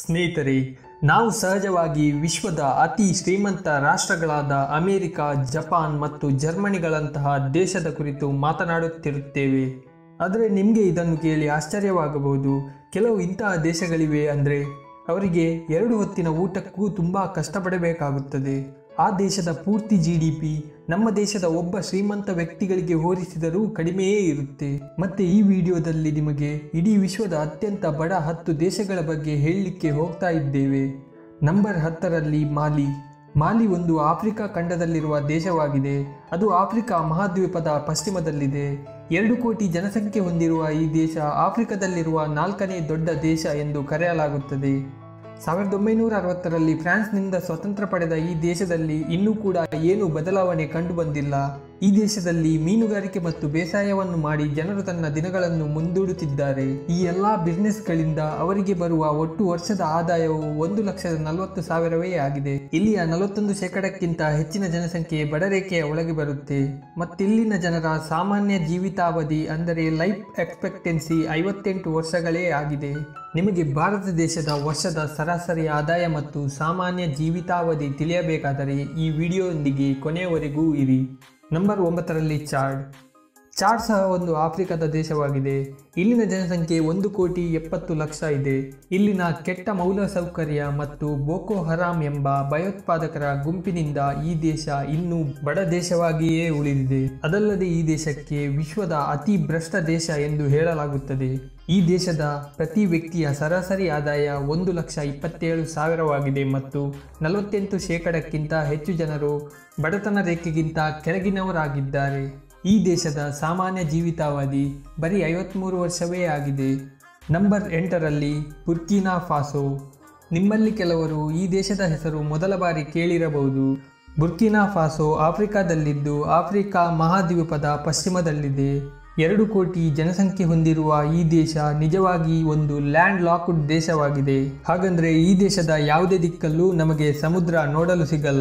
ಸ್ನೇಹಿತರೆ ನಾವು ಸಹಜವಾಗಿ ವಿಶ್ವದ ಅತಿ ಶ್ರೀಮಂತ ರಾಷ್ಟ್ರಗಳಾದ ಅಮೆರಿಕ ಜಪಾನ್ ಮತ್ತು ಜರ್ಮನಿಗಳಂತಹ ದೇಶದ ಕುರಿತು ಮಾತನಾಡುತ್ತಿರುತ್ತೇವೆ ಆದರೆ ನಿಮಗೆ ಇದನ್ನು ಕೇಳಿ ಆಶ್ಚರ್ಯವಾಗಬಹುದು ಕೆಲವು ಇಂತಹ ದೇಶಗಳಿವೆ ಅಂದರೆ ಅವರಿಗೆ ಎರಡು ಹೊತ್ತಿನ ಊಟಕ್ಕೂ ತುಂಬ ಕಷ್ಟಪಡಬೇಕಾಗುತ್ತದೆ ಆ ದೇಶದ ಪೂರ್ತಿ ಜಿ ಡಿ ಪಿ ನಮ್ಮ ದೇಶದ ಒಬ್ಬ ಶ್ರೀಮಂತ ವ್ಯಕ್ತಿಗಳಿಗೆ ಹೋಲಿಸಿದರೂ ಕಡಿಮೆಯೇ ಇರುತ್ತೆ ಮತ್ತೆ ಈ ವಿಡಿಯೋದಲ್ಲಿ ನಿಮಗೆ ಇಡೀ ವಿಶ್ವದ ಅತ್ಯಂತ ಬಡ ಹತ್ತು ದೇಶಗಳ ಬಗ್ಗೆ ಹೇಳಲಿಕ್ಕೆ ಹೋಗ್ತಾ ಇದ್ದೇವೆ ನಂಬರ್ ಹತ್ತರಲ್ಲಿ ಮಾಲಿ ಮಾಲಿ ಒಂದು ಆಫ್ರಿಕಾ ಖಂಡದಲ್ಲಿರುವ ದೇಶವಾಗಿದೆ ಅದು ಆಫ್ರಿಕಾ ಮಹಾದ್ವೀಪದ ಪಶ್ಚಿಮದಲ್ಲಿದೆ ಎರಡು ಕೋಟಿ ಜನಸಂಖ್ಯೆ ಹೊಂದಿರುವ ಈ ದೇಶ ಆಫ್ರಿಕಾದಲ್ಲಿರುವ ನಾಲ್ಕನೇ ದೊಡ್ಡ ದೇಶ ಎಂದು ಕರೆಯಲಾಗುತ್ತದೆ ಸಾವಿರದ ಒಂಬೈನೂರ ಅರವತ್ತರಲ್ಲಿ ಫ್ರಾನ್ಸ್ನಿಂದ ಸ್ವತಂತ್ರ ಪಡೆದ ಈ ದೇಶದಲ್ಲಿ ಇನ್ನೂ ಕೂಡ ಏನು ಬದಲಾವಣೆ ಕಂಡುಬಂದಿಲ್ಲ ಈ ದೇಶದಲ್ಲಿ ಮೀನುಗಾರಿಕೆ ಮತ್ತು ಬೇಸಾಯವನ್ನು ಮಾಡಿ ಜನರು ತನ್ನ ದಿನಗಳನ್ನು ಮುಂದೂಡುತ್ತಿದ್ದಾರೆ ಈ ಎಲ್ಲಾ ಬಿಸ್ನೆಸ್ಗಳಿಂದ ಅವರಿಗೆ ಬರುವ ಒಟ್ಟು ವರ್ಷದ ಆದಾಯವು ಒಂದು ಲಕ್ಷದ ನಲವತ್ತು ಸಾವಿರವೇ ಆಗಿದೆ ಇಲ್ಲಿಯ ನಲವತ್ತೊಂದು ಶೇಕಡಕ್ಕಿಂತ ಹೆಚ್ಚಿನ ಜನಸಂಖ್ಯೆ ಬಡರೇಖೆಯ ಒಳಗೆ ಬರುತ್ತೆ ಮತ್ತಿಲ್ಲಿನ ಜನರ ಸಾಮಾನ್ಯ ಜೀವಿತಾವಧಿ ಅಂದರೆ ಲೈಫ್ ಎಕ್ಸ್ಪೆಕ್ಟೆನ್ಸಿ ಐವತ್ತೆಂಟು ವರ್ಷಗಳೇ ಆಗಿದೆ ನಿಮಗೆ ಭಾರತ ದೇಶದ ವರ್ಷದ ಸರಾಸರಿ ಆದಾಯ ಮತ್ತು ಸಾಮಾನ್ಯ ಜೀವಿತಾವಧಿ ತಿಳಿಯಬೇಕಾದರೆ ಈ ವಿಡಿಯೋದೊಂದಿಗೆ ಕೊನೆಯವರೆಗೂ ಇರಿ ನಂಬರ್ ಒಂಬತ್ತರಲ್ಲಿ ಚಾಡ್ ಚಾಡ್ ಸಹ ಒಂದು ಆಫ್ರಿಕಾದ ದೇಶವಾಗಿದೆ ಇಲ್ಲಿನ ಜನಸಂಖ್ಯೆ ಒಂದು ಕೋಟಿ ಎಪ್ಪತ್ತು ಲಕ್ಷ ಇದೆ ಇಲ್ಲಿನ ಕೆಟ್ಟ ಮೂಲಸೌಕರ್ಯ ಮತ್ತು ಬೋಕೋ ಹರಾಮ್ ಎಂಬ ಭಯೋತ್ಪಾದಕರ ಗುಂಪಿನಿಂದ ಈ ದೇಶ ಇನ್ನೂ ಬಡ ದೇಶವಾಗಿಯೇ ಉಳಿದಿದೆ ಅದಲ್ಲದೆ ಈ ದೇಶಕ್ಕೆ ವಿಶ್ವದ ಅತಿ ಭ್ರಷ್ಟ ದೇಶ ಎಂದು ಹೇಳಲಾಗುತ್ತದೆ ಈ ದೇಶದ ಪ್ರತಿ ವ್ಯಕ್ತಿಯ ಸರಾಸರಿ ಆದಾಯ ಒಂದು ಲಕ್ಷ ಇಪ್ಪತ್ತೇಳು ಸಾವಿರವಾಗಿದೆ ಮತ್ತು ನಲವತ್ತೆಂಟು ಶೇಕಡಕ್ಕಿಂತ ಹೆಚ್ಚು ಜನರು ಬಡತನ ರೇಖೆಗಿಂತ ಕೆಳಗಿನವರಾಗಿದ್ದಾರೆ ಈ ದೇಶದ ಸಾಮಾನ್ಯ ಜೀವಿತಾವಧಿ ಬರೀ ಐವತ್ತ್ಮೂರು ವರ್ಷವೇ ಆಗಿದೆ ನಂಬರ್ ಎಂಟರಲ್ಲಿ ಬುರ್ಕಿನಾ ಫಾಸೋ ನಿಮ್ಮಲ್ಲಿ ಕೆಲವರು ಈ ದೇಶದ ಹೆಸರು ಮೊದಲ ಬಾರಿ ಕೇಳಿರಬಹುದು ಬುರ್ಕಿನಾ ಫಾಸೋ ಆಫ್ರಿಕಾದಲ್ಲಿದ್ದು ಆಫ್ರಿಕಾ ಮಹಾದ್ವೀಪದ ಪಶ್ಚಿಮದಲ್ಲಿದೆ ಎರಡು ಕೋಟಿ ಜನಸಂಖ್ಯೆ ಹೊಂದಿರುವ ಈ ದೇಶ ನಿಜವಾಗಿ ಒಂದು ಲ್ಯಾಂಡ್ ಲಾಕ್ಡ್ ದೇಶವಾಗಿದೆ ಹಾಗಂದ್ರೆ ಈ ದೇಶದ ಯಾವುದೇ ದಿಕ್ಕಲ್ಲೂ ನಮಗೆ ಸಮುದ್ರ ನೋಡಲು ಸಿಗಲ್ಲ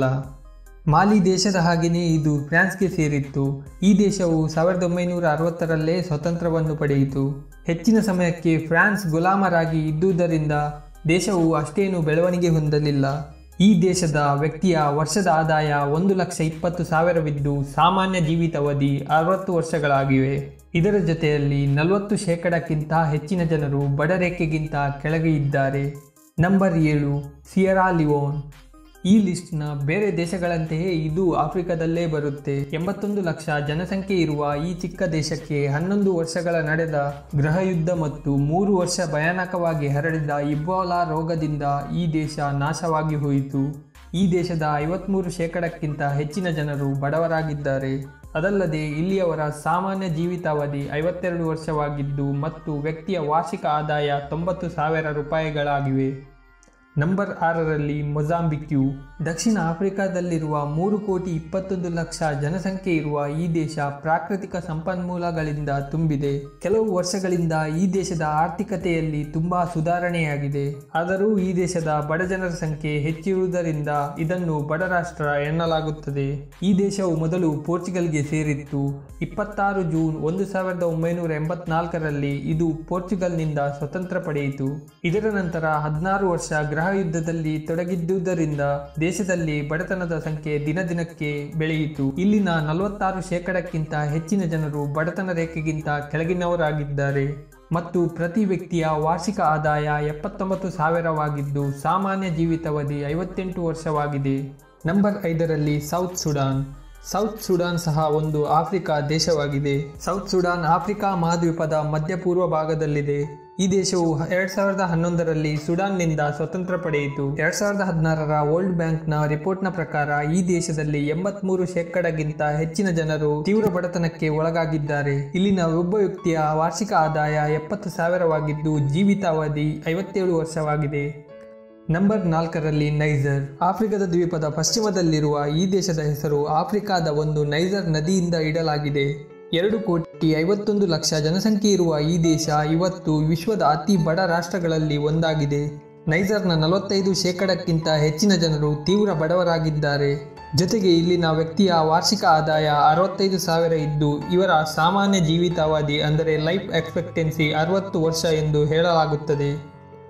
ಮಾಲಿ ದೇಶದ ಹಾಗೆಯೇ ಇದು ಫ್ರಾನ್ಸ್ಗೆ ಸೇರಿತ್ತು ಈ ದೇಶವು ಸಾವಿರದ ಒಂಬೈನೂರ ಅರವತ್ತರಲ್ಲೇ ಸ್ವತಂತ್ರವನ್ನು ಪಡೆಯಿತು ಹೆಚ್ಚಿನ ಸಮಯಕ್ಕೆ ಫ್ರಾನ್ಸ್ ಗುಲಾಮರಾಗಿ ಇದ್ದುದರಿಂದ ದೇಶವು ಅಷ್ಟೇನು ಬೆಳವಣಿಗೆ ಹೊಂದಲಿಲ್ಲ ಈ ದೇಶದ ವ್ಯಕ್ತಿಯ ವರ್ಷದ ಆದಾಯ ಒಂದು ಲಕ್ಷ ಇಪ್ಪತ್ತು ಸಾವಿರವಿದ್ದು ಸಾಮಾನ್ಯ ಜೀವಿತಾವಧಿ ಅರವತ್ತು ವರ್ಷಗಳಾಗಿವೆ ಇದರ ಜೊತೆಯಲ್ಲಿ ನಲವತ್ತು ಶೇಕಡಕ್ಕಿಂತ ಹೆಚ್ಚಿನ ಜನರು ಬಡರೇಖೆಗಿಂತ ಕೆಳಗೆ ಇದ್ದಾರೆ ನಂಬರ್ ಏಳು ಸಿಯರಾ ಲಿಯೋನ್ ಈ ಲಿಸ್ಟ್ನ ಬೇರೆ ದೇಶಗಳಂತೆಯೇ ಇದು ಆಫ್ರಿಕಾದಲ್ಲೇ ಬರುತ್ತೆ ಎಂಬತ್ತೊಂದು ಲಕ್ಷ ಜನಸಂಖ್ಯೆ ಇರುವ ಈ ಚಿಕ್ಕ ದೇಶಕ್ಕೆ ಹನ್ನೊಂದು ವರ್ಷಗಳ ನಡೆದ ಗೃಹಯುದ್ಧ ಮತ್ತು ಮೂರು ವರ್ಷ ಭಯಾನಕವಾಗಿ ಹರಡಿದ ಇಬೋಲಾ ರೋಗದಿಂದ ಈ ದೇಶ ನಾಶವಾಗಿ ಹೋಯಿತು ಈ ದೇಶದ ಐವತ್ಮೂರು ಶೇಕಡಕ್ಕಿಂತ ಹೆಚ್ಚಿನ ಜನರು ಬಡವರಾಗಿದ್ದಾರೆ ಅದಲ್ಲದೆ ಇಲ್ಲಿಯವರ ಸಾಮಾನ್ಯ ಜೀವಿತಾವಧಿ ಐವತ್ತೆರಡು ವರ್ಷವಾಗಿದ್ದು ಮತ್ತು ವ್ಯಕ್ತಿಯ ವಾರ್ಷಿಕ ಆದಾಯ ತೊಂಬತ್ತು ಸಾವಿರ ರೂಪಾಯಿಗಳಾಗಿವೆ ನಂಬರ್ ಆರರಲ್ಲಿ ಮೊಜಾಂಬಿಕ್ಯು ದಕ್ಷಿಣ ಆಫ್ರಿಕಾದಲ್ಲಿರುವ ಮೂರು ಕೋಟಿ ಇಪ್ಪತ್ತೊಂದು ಲಕ್ಷ ಜನಸಂಖ್ಯೆ ಇರುವ ಈ ದೇಶ ಪ್ರಾಕೃತಿಕ ಸಂಪನ್ಮೂಲಗಳಿಂದ ತುಂಬಿದೆ ಕೆಲವು ವರ್ಷಗಳಿಂದ ಈ ದೇಶದ ಆರ್ಥಿಕತೆಯಲ್ಲಿ ತುಂಬಾ ಸುಧಾರಣೆಯಾಗಿದೆ ಆದರೂ ಈ ದೇಶದ ಬಡ ಜನರ ಸಂಖ್ಯೆ ಹೆಚ್ಚಿರುವುದರಿಂದ ಇದನ್ನು ಬಡ ರಾಷ್ಟ್ರ ಎನ್ನಲಾಗುತ್ತದೆ ಈ ದೇಶವು ಮೊದಲು ಪೋರ್ಚುಗಲ್ಗೆ ಸೇರಿತ್ತು ಇಪ್ಪತ್ತಾರು ಜೂನ್ ಒಂದು ಸಾವಿರದ ಒಂಬೈನೂರ ಎಂಬತ್ನಾಲ್ಕರಲ್ಲಿ ಇದು ಪೋರ್ಚುಗಲ್ನಿಂದ ಸ್ವತಂತ್ರ ಪಡೆಯಿತು ಇದರ ನಂತರ ಹದಿನಾರು ವರ್ಷ ಗೃಹ ಯುದ್ಧದಲ್ಲಿ ತೊಡಗಿದ್ದುದರಿಂದ ದೇಶದಲ್ಲಿ ಬಡತನದ ಸಂಖ್ಯೆ ದಿನ ದಿನಕ್ಕೆ ಬೆಳೆಯಿತು ಇಲ್ಲಿನ ನಲವತ್ತಾರು ಶೇಕಡಕ್ಕಿಂತ ಹೆಚ್ಚಿನ ಜನರು ಬಡತನ ರೇಖೆಗಿಂತ ಕೆಳಗಿನವರಾಗಿದ್ದಾರೆ ಮತ್ತು ಪ್ರತಿ ವ್ಯಕ್ತಿಯ ವಾರ್ಷಿಕ ಆದಾಯ ಎಪ್ಪತ್ತೊಂಬತ್ತು ಸಾವಿರವಾಗಿದ್ದು ಸಾಮಾನ್ಯ ಜೀವಿತಾವಧಿ ಐವತ್ತೆಂಟು ವರ್ಷವಾಗಿದೆ ನಂಬರ್ ಐದರಲ್ಲಿ ಸೌತ್ ಸುಡಾನ್ ಸೌತ್ ಸುಡಾನ್ ಸಹ ಒಂದು ಆಫ್ರಿಕಾ ದೇಶವಾಗಿದೆ ಸೌತ್ ಸುಡಾನ್ ಆಫ್ರಿಕಾ ಮಹಾದ್ವೀಪದ ಮಧ್ಯಪೂರ್ವ ಭಾಗದಲ್ಲಿದೆ ಈ ದೇಶವು ಎರಡ್ ಸಾವಿರದ ಹನ್ನೊಂದರಲ್ಲಿ ಸುಡಾನ್ನಿಂದ ಸ್ವತಂತ್ರ ಪಡೆಯಿತು ಎರಡ್ ಸಾವಿರದ ಹದಿನಾರರ ವರ್ಲ್ಡ್ ಬ್ಯಾಂಕ್ನ ರಿಪೋರ್ಟ್ನ ಪ್ರಕಾರ ಈ ದೇಶದಲ್ಲಿ ಎಂಬತ್ಮೂರು ಶೇಕಡಗಿಂತ ಹೆಚ್ಚಿನ ಜನರು ತೀವ್ರ ಬಡತನಕ್ಕೆ ಒಳಗಾಗಿದ್ದಾರೆ ಇಲ್ಲಿನ ಒಬ್ಬ ವ್ಯಕ್ತಿಯ ವಾರ್ಷಿಕ ಆದಾಯ ಎಪ್ಪತ್ತು ಸಾವಿರವಾಗಿದ್ದು ಜೀವಿತಾವಧಿ ಐವತ್ತೇಳು ವರ್ಷವಾಗಿದೆ ನಂಬರ್ ನಾಲ್ಕರಲ್ಲಿ ನೈಜರ್ ಆಫ್ರಿಕಾದ ದ್ವೀಪದ ಪಶ್ಚಿಮದಲ್ಲಿರುವ ಈ ದೇಶದ ಹೆಸರು ಆಫ್ರಿಕಾದ ಒಂದು ನೈಜರ್ ನದಿಯಿಂದ ಇಡಲಾಗಿದೆ ಎರಡು ಕೋಟಿ ಐವತ್ತೊಂದು ಲಕ್ಷ ಜನಸಂಖ್ಯೆ ಇರುವ ಈ ದೇಶ ಇವತ್ತು ವಿಶ್ವದ ಅತಿ ಬಡ ರಾಷ್ಟ್ರಗಳಲ್ಲಿ ಒಂದಾಗಿದೆ ನೈಜರ್ನ ನಲವತ್ತೈದು ಶೇಕಡಕ್ಕಿಂತ ಹೆಚ್ಚಿನ ಜನರು ತೀವ್ರ ಬಡವರಾಗಿದ್ದಾರೆ ಜೊತೆಗೆ ಇಲ್ಲಿನ ವ್ಯಕ್ತಿಯ ವಾರ್ಷಿಕ ಆದಾಯ ಅರವತ್ತೈದು ಸಾವಿರ ಇದ್ದು ಇವರ ಸಾಮಾನ್ಯ ಜೀವಿತಾವಧಿ ಅಂದರೆ ಲೈಫ್ ಎಕ್ಸ್ಪೆಕ್ಟೆನ್ಸಿ ಅರವತ್ತು ವರ್ಷ ಎಂದು ಹೇಳಲಾಗುತ್ತದೆ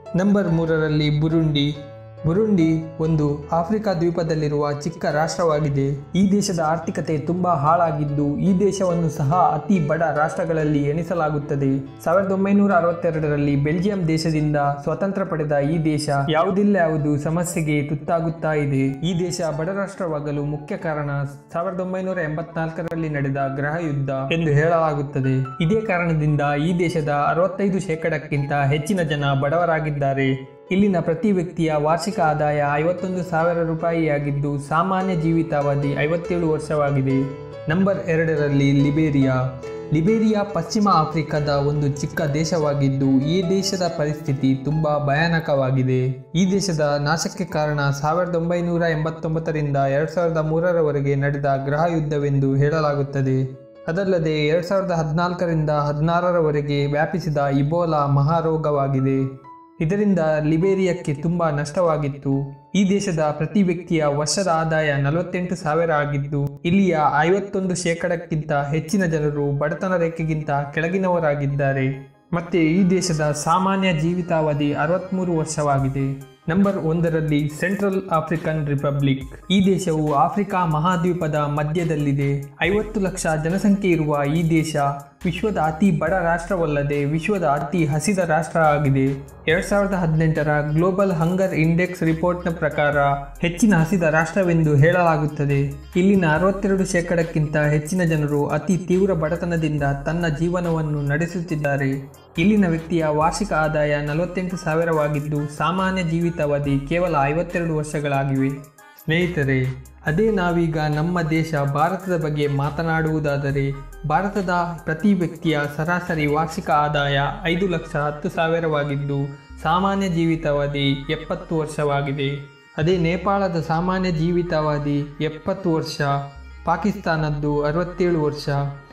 ನಂಬರ್ ಮೂರರಲ್ಲಿ ಬುರುಂಡಿ ಬುರುಂಡಿ ಒಂದು ಆಫ್ರಿಕಾ ದ್ವೀಪದಲ್ಲಿರುವ ಚಿಕ್ಕ ರಾಷ್ಟ್ರವಾಗಿದೆ ಈ ದೇಶದ ಆರ್ಥಿಕತೆ ತುಂಬಾ ಹಾಳಾಗಿದ್ದು ಈ ದೇಶವನ್ನು ಸಹ ಅತಿ ಬಡ ರಾಷ್ಟ್ರಗಳಲ್ಲಿ ಎಣಿಸಲಾಗುತ್ತದೆ ಸಾವಿರದ ಒಂಬೈನೂರ ಅರವತ್ತೆರಡರಲ್ಲಿ ಬೆಲ್ಜಿಯಂ ದೇಶದಿಂದ ಸ್ವತಂತ್ರ ಪಡೆದ ಈ ದೇಶ ಯಾವುದಿಲ್ಲ ಯಾವುದು ಸಮಸ್ಯೆಗೆ ತುತ್ತಾಗುತ್ತಾ ಇದೆ ಈ ದೇಶ ಬಡ ರಾಷ್ಟ್ರವಾಗಲು ಮುಖ್ಯ ಕಾರಣ ಸಾವಿರದ ಒಂಬೈನೂರ ಎಂಬತ್ನಾಲ್ಕರಲ್ಲಿ ನಡೆದ ಗೃಹ ಯುದ್ಧ ಎಂದು ಹೇಳಲಾಗುತ್ತದೆ ಇದೇ ಕಾರಣದಿಂದ ಈ ದೇಶದ ಅರವತ್ತೈದು ಶೇಕಡಕ್ಕಿಂತ ಹೆಚ್ಚಿನ ಜನ ಬಡವರಾಗಿದ್ದಾರೆ ಇಲ್ಲಿನ ಪ್ರತಿ ವ್ಯಕ್ತಿಯ ವಾರ್ಷಿಕ ಆದಾಯ ಐವತ್ತೊಂದು ಸಾವಿರ ರೂಪಾಯಿಯಾಗಿದ್ದು ಸಾಮಾನ್ಯ ಜೀವಿತಾವಧಿ ಐವತ್ತೇಳು ವರ್ಷವಾಗಿದೆ ನಂಬರ್ ಎರಡರಲ್ಲಿ ಲಿಬೇರಿಯಾ ಲಿಬೇರಿಯಾ ಪಶ್ಚಿಮ ಆಫ್ರಿಕಾದ ಒಂದು ಚಿಕ್ಕ ದೇಶವಾಗಿದ್ದು ಈ ದೇಶದ ಪರಿಸ್ಥಿತಿ ತುಂಬಾ ಭಯಾನಕವಾಗಿದೆ ಈ ದೇಶದ ನಾಶಕ್ಕೆ ಕಾರಣ ಸಾವಿರದ ಒಂಬೈನೂರ ಎಂಬತ್ತೊಂಬತ್ತರಿಂದ ಎರಡು ಸಾವಿರದ ಮೂರರವರೆಗೆ ನಡೆದ ಗೃಹ ಯುದ್ಧವೆಂದು ಹೇಳಲಾಗುತ್ತದೆ ಅದಲ್ಲದೆ ಎರಡು ಸಾವಿರದ ಹದಿನಾಲ್ಕರಿಂದ ಹದಿನಾರರವರೆಗೆ ವ್ಯಾಪಿಸಿದ ಇಬೋಲಾ ಮಹಾರೋಗವಾಗಿದೆ ಇದರಿಂದ ಲಿಬೇರಿಯಾಕ್ಕೆ ತುಂಬ ನಷ್ಟವಾಗಿತ್ತು ಈ ದೇಶದ ಪ್ರತಿ ವ್ಯಕ್ತಿಯ ವರ್ಷದ ಆದಾಯ ನಲವತ್ತೆಂಟು ಸಾವಿರ ಆಗಿದ್ದು ಇಲ್ಲಿಯ ಐವತ್ತೊಂದು ಶೇಕಡಕ್ಕಿಂತ ಹೆಚ್ಚಿನ ಜನರು ಬಡತನ ರೇಖೆಗಿಂತ ಕೆಳಗಿನವರಾಗಿದ್ದಾರೆ ಮತ್ತೆ ಈ ದೇಶದ ಸಾಮಾನ್ಯ ಜೀವಿತಾವಧಿ ಅರವತ್ತ್ಮೂರು ವರ್ಷವಾಗಿದೆ ನಂಬರ್ ಒಂದರಲ್ಲಿ ಸೆಂಟ್ರಲ್ ಆಫ್ರಿಕನ್ ರಿಪಬ್ಲಿಕ್ ಈ ದೇಶವು ಆಫ್ರಿಕಾ ಮಹಾದ್ವೀಪದ ಮಧ್ಯದಲ್ಲಿದೆ ಐವತ್ತು ಲಕ್ಷ ಜನಸಂಖ್ಯೆ ಇರುವ ಈ ದೇಶ ವಿಶ್ವದ ಅತಿ ಬಡ ರಾಷ್ಟ್ರವಲ್ಲದೆ ವಿಶ್ವದ ಅತಿ ಹಸಿದ ರಾಷ್ಟ್ರ ಆಗಿದೆ ಎರಡ್ ಸಾವಿರದ ಹದಿನೆಂಟರ ಗ್ಲೋಬಲ್ ಹಂಗರ್ ಇಂಡೆಕ್ಸ್ ರಿಪೋರ್ಟ್ನ ಪ್ರಕಾರ ಹೆಚ್ಚಿನ ಹಸಿದ ರಾಷ್ಟ್ರವೆಂದು ಹೇಳಲಾಗುತ್ತದೆ ಇಲ್ಲಿನ ಅರವತ್ತೆರಡು ಶೇಕಡಕ್ಕಿಂತ ಹೆಚ್ಚಿನ ಜನರು ಅತಿ ತೀವ್ರ ಬಡತನದಿಂದ ತನ್ನ ಜೀವನವನ್ನು ನಡೆಸುತ್ತಿದ್ದಾರೆ ಇಲ್ಲಿನ ವ್ಯಕ್ತಿಯ ವಾರ್ಷಿಕ ಆದಾಯ ನಲವತ್ತೆಂಟು ಸಾವಿರವಾಗಿದ್ದು ಸಾಮಾನ್ಯ ಜೀವಿತಾವಧಿ ಕೇವಲ ಐವತ್ತೆರಡು ವರ್ಷಗಳಾಗಿವೆ ಸ್ನೇಹಿತರೆ ಅದೇ ನಾವೀಗ ನಮ್ಮ ದೇಶ ಭಾರತದ ಬಗ್ಗೆ ಮಾತನಾಡುವುದಾದರೆ ಭಾರತದ ಪ್ರತಿ ವ್ಯಕ್ತಿಯ ಸರಾಸರಿ ವಾರ್ಷಿಕ ಆದಾಯ ಐದು ಲಕ್ಷ ಹತ್ತು ಸಾವಿರವಾಗಿದ್ದು ಸಾಮಾನ್ಯ ಜೀವಿತಾವಧಿ ಎಪ್ಪತ್ತು ವರ್ಷವಾಗಿದೆ ಅದೇ ನೇಪಾಳದ ಸಾಮಾನ್ಯ ಜೀವಿತಾವಧಿ ಎಪ್ಪತ್ತು ವರ್ಷ ಪಾಕಿಸ್ತಾನದ್ದು ಅರವತ್ತೇಳು ವರ್ಷ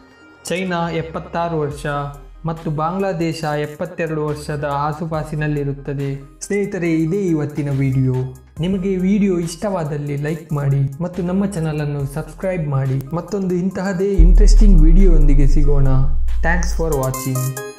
ಚೈನಾ ಎಪ್ಪತ್ತಾರು ವರ್ಷ ಮತ್ತು ಬಾಂಗ್ಲಾದೇಶ ಎಪ್ಪತ್ತೆರಡು ವರ್ಷದ ಆಸುಪಾಸಿನಲ್ಲಿರುತ್ತದೆ ಸ್ನೇಹಿತರೆ ಇದೇ ಇವತ್ತಿನ ವಿಡಿಯೋ ನಿಮಗೆ ವಿಡಿಯೋ ಇಷ್ಟವಾದಲ್ಲಿ ಲೈಕ್ ಮಾಡಿ ಮತ್ತು ನಮ್ಮ ಚಾನಲನ್ನು ಸಬ್ಸ್ಕ್ರೈಬ್ ಮಾಡಿ ಮತ್ತೊಂದು ಇಂತಹದೇ ಇಂಟ್ರೆಸ್ಟಿಂಗ್ ವಿಡಿಯೋ ಒಂದಿಗೆ ಸಿಗೋಣ ಥ್ಯಾಂಕ್ಸ್ ಫಾರ್ ವಾಚಿಂಗ್